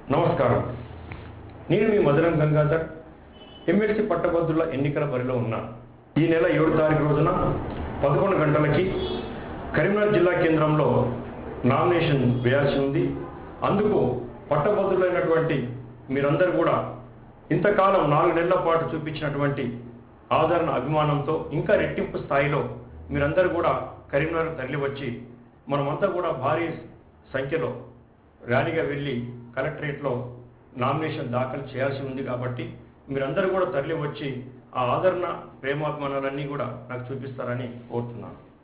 నమస్కారం నేను మీ మధురం గంగాధర్ ఎమ్మెల్సీ పట్టభద్రుల ఎన్నికల బరిలో ఉన్నా ఈ నెల ఏడు తారీఖు రోజున పదకొండు గంటలకి కరీంనగర్ జిల్లా కేంద్రంలో నామినేషన్ వేయాల్సి ఉంది అందుకు పట్టభద్రులైనటువంటి మీరందరూ కూడా ఇంతకాలం నాలుగు నెలల పాటు చూపించినటువంటి ఆదరణ అభిమానంతో ఇంకా రెట్టింపు స్థాయిలో మీరందరూ కూడా కరీంనగర్ తరలి వచ్చి మనమంతా కూడా భారీ సంఖ్యలో ర్యాలీగా వెళ్ళి కలెక్టరేట్లో నామినేషన్ దాఖలు చేయాల్సి ఉంది కాబట్టి మీరందరూ కూడా తరలి వచ్చి ఆ ఆదరణ ప్రేమాభిమానాలన్నీ కూడా నాకు చూపిస్తారని కోరుతున్నాను